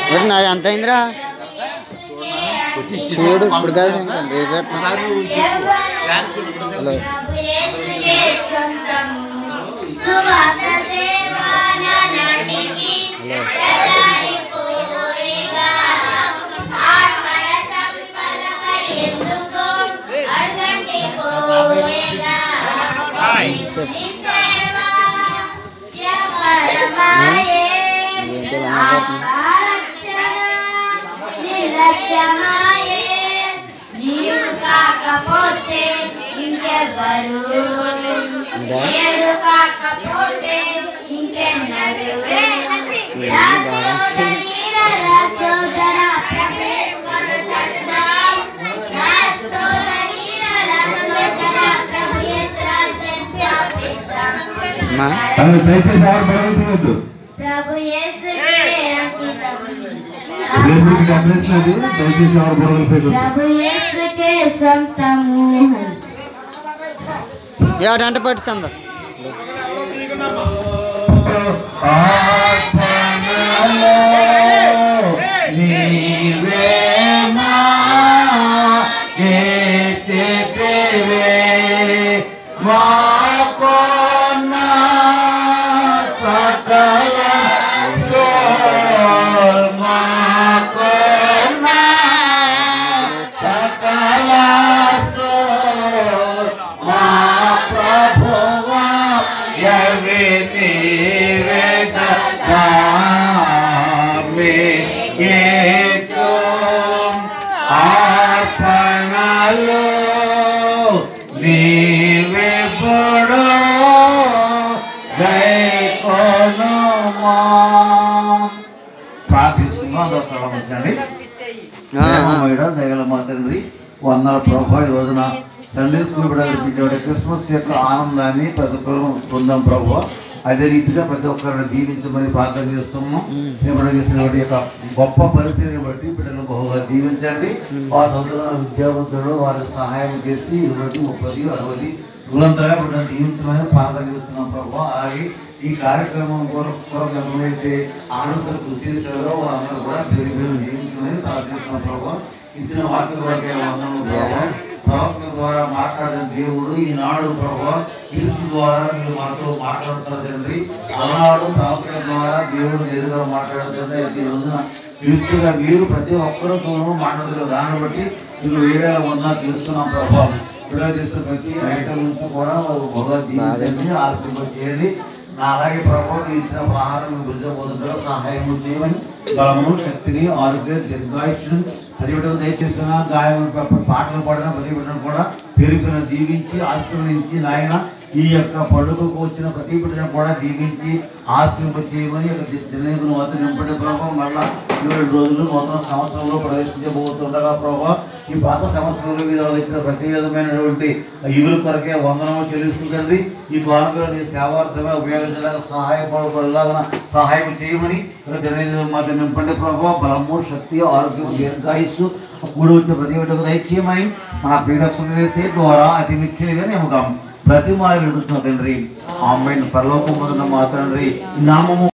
ఒకటి నాది ఎంత అయిందిరా చూడు ఇప్పుడు కాదు ఇంకా రేపు వేస్తాను. హలో సువార్త సేవనాటికి సదారి పూరిగా ఆత్మల సంపద ఎందుకు అడగండి పోయేగా చెప్పు సేవ వ్యవహారమాయే ఏంటి ఇలా మాట్లాడుతున్నావు? నిర్లక్ష్యమాయే నీవు కాకపోతే ఇంకెవ్వరు నేడు కాకపోతే ఇంకెన్నరు నా సోదరీల సోదర ప్రభుయేశ్వర చట్నం. నా సోదరీల సోదర ప్రభుయేశ్వర చట్నం. అమ్మా తనకు దయచేసి ఎవరు పడవద్దు ప్రభు యేసుకే అంకితం. దేవుడికి గమనించినది దయచేసి ఎవరు పడవలేదు ప్రభు యేసుకే సొంతము ఏడంట పట్టుకుందా ఆత్మలో నీవే మా చేతివే మాకొన్న సకల మాకొన్న సకల మా ప్రభువా యవి నీవే దామి ఏచో ఆపణలో నీవే పొడో గైకోనుమా ప్రార్థిస్తున్నాం దొరకడండి ప్రేమమయుడ దయగల మా తండ్రి వందల ప్రభా ఈ రోజున సండే స్కూల్ బిడ్డలు క్రిస్మస్ యొక్క ఆనందాన్ని ప్రతి ఒక్కరు పొందాం ప్రభు అదే రీతిగా ప్రతి ఒక్కరిని దీవించమని ప్రార్థన చేస్తున్నాం ఇప్పుడు చేసినటువంటి యొక్క గొప్ప పరిస్థితిని బట్టి బిడ్డలు బహుగా దీవించండి వారి చదువుతున్న విద్యావంతులు వారికి సహాయం చేసి ఇరవై ముప్పది అరవై దూరంతగా బిడ్డలు దీవించమని ప్రార్థన చేస్తున్నాం ప్రభు అలాగే ఈ కార్యక్రమం కొరకు కొరకు ఎవరైతే ఆనందం కృషి చేస్తారో వాళ్ళందరూ కూడా పేరు పేరు జీవించమని ప్రార్థిస్తున్నాం ప్రభు ఇచ్చిన వాక్య వాక్య వందనము ప్రభు ప్రవక్త ద్వారా మాట్లాడిన దేవుడు ఈనాడు ప్రభు క్రీస్తు ద్వారా మీరు మాతో మాట్లాడుతున్నారు తండ్రి అలనాడు ప్రవక్త ద్వారా దేవుడు ఎదురుగా మాట్లాడుతుంది ఈ రోజున క్రీస్తుగా మీరు ప్రతి ఒక్కరితోనూ మాట్లాడుతున్నారు దాన్ని బట్టి మీరు వేరే వందా తీరుస్తున్నాం ప్రభావం విడుదల చేస్తున్న ప్రతి ఐటమ్ నుంచి కూడా బహుగా దీవించండి ఆశీర్వదించేయండి నా అలాగే ప్రభావం ఇచ్చిన ఆహారం గురించబోతుందో సహాయం చేయమని బలమును శక్తిని ఆరోగ్య దీర్ఘాయుష్ను ప్రతిబిడ్డలు దయచేస్తున్న గాయం పాటలు పాడిన ప్రతిబిడ్డను కూడా పేరుకున్న దీవించి ఆశీర్వదించి నాయన ఈ యొక్క పండుగకు వచ్చిన ప్రతి బిడ్డను కూడా దీవించి ఆశీర్వ చేయమని జనకును వద్ద నింపడే ప్రభావం మళ్ళా ఏడు రోజులు నూతన సంవత్సరంలో ప్రవేశించబోతుండగా ప్రభావ ఈ పాత సంవత్సరంలో మీరు ఇచ్చిన ప్రతి విధమైనటువంటి ఇగురు కొరకే వందనము చెల్లిస్తుందండి ఈ కానుకలు నీ సేవార్థమే ఉపయోగించడానికి సహాయపడలాగా సహాయం చేయమని జనకును మాత్రం నింపండి ప్రభావ బలము శక్తి ఆరోగ్యం దీర్ఘాయుస్సు కూడి వచ్చిన ప్రతి బిడ్డకు దయచేయమని మన ప్రియరక్షణ వేసే ద్వారా అతి ముఖ్యంగా నియమకం ప్రతి మారి నడుస్తున్న తండ్రి ఆమె పరలోకం మొదన మా తండ్రి ఈ నామము